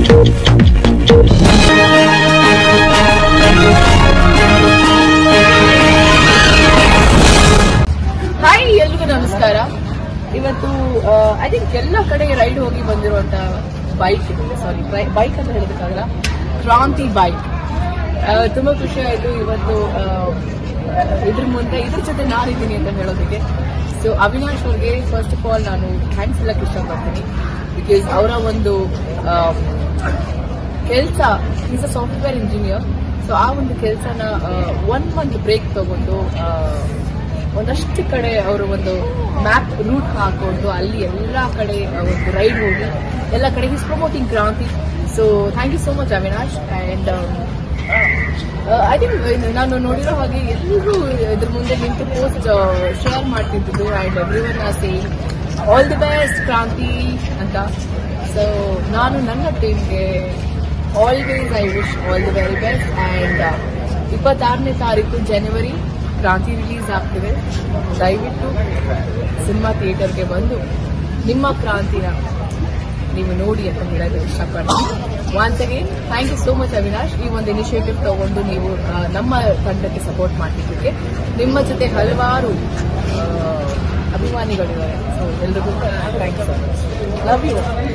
hi ಎಲ್ರಿಗೂ ನಮಸ್ಕಾರ ಇವತ್ತು ಐ ಥಿಂಕ್ ಎಲ್ಲ ಕಡೆ ರೈಡ್ ಹೋಗಿ ಬಂದಿರುವಂತ ಬೈಕ್ ಇದೆ ಸಾರಿ ಬೈಕ್ ಅಂತ ಹೇಳೋದಕ್ಕಾಗಲ್ಲ ಕ್ರಾಂತಿ ಬೈಕ್ ತುಂಬಾ ಖುಷಿ ಆಯ್ತು ಇವತ್ತು ಆ, ಇದ್ರ ಮುಂದೆ ಇದ್ರ ಜೊತೆ ನಾನಿದ್ದೀನಿ ಅಂತ ಹೇಳೋದಕ್ಕೆ ಸೊ ಅವಿನಾಶ್ ಅವ್ರಿಗೆ ಫಸ್ಟ್ ಆಫ್ ಆಲ್ ನಾನು ಥ್ಯಾಂಕ್ಸ್ ಹೇಳಕ್ ಇಷ್ಟಪಡ್ತೀನಿ ಬಿಕಾಸ್ ಅವರ ಒಂದು ಕೆಲಸ is a software engineer so ಆ ಒಂದು ಕೆಲಸನ ಒನ್ ಮಂತ್ ಬ್ರೇಕ್ ತಗೊಂಡು ಆ, ಒಂದಷ್ಟು ಕಡೆ ಅವರು ಒಂದು ಮ್ಯಾಪ್ ರೂಟ್ ಹಾಕೊಂಡು ಅಲ್ಲಿ ಎಲ್ಲ ಕಡೆ ಆ, ಒಂದು ರೈಡ್ ಹೋಗಿ ಎಲ್ಲ ಕಡೆ his promoting Kranti so thank you so much Avinash and I think ನಾನು ನೋಡಿರೋ ಹಾಗೆ ಎಲ್ಲರೂ ಇದ್ರ ಮುಂದೆ ನಿಂತು ಪೋಸ್ಟ್ ಶೇರ್ ಮಾಡ್ತಿದ್ದು and everyone are same all the best Kranti ಅಂತ ಸೊ ನಾನು ನನ್ನ ಟೀಮ್ಗೆ always I wish all the very best and ಇಪ್ಪತ್ತಾರನೇ ತಾರೀಕು ಜನವರಿ ಕ್ರಾಂತಿ ರಿಲೀಸ್ ಆಗ್ತಿದೆ ದಯವಿಟ್ಟು ಸಿನಿಮಾ ಥಿಯೇಟರ್ಗೆ ಬಂದು ನಿಮ್ಮ ಕ್ರಾಂತಿನ ನೀವು ನೋಡಿ ಅಂತ ಹೇಳೋದು ಇಷ್ಟಪಡ್ತೀನಿ once again thank you so much Avinash ಈ ಒಂದು ಇನಿಷಿಯೇಟಿವ್ ತಗೊಂಡು ನೀವು ಆ, ನಮ್ಮ ತಂಡಕ್ಕೆ ಸಪೋರ್ಟ್ ಮಾಡ್ತಿದ್ದಕ್ಕೆ ನಿಮ್ಮ ಜೊತೆ ಹಲವಾರು ಆ, ಅಭಿಮಾನಿಗಳಿದ್ದಾರೆ ಸೊ ಎಲ್ರಿಗೂ thank you so much love you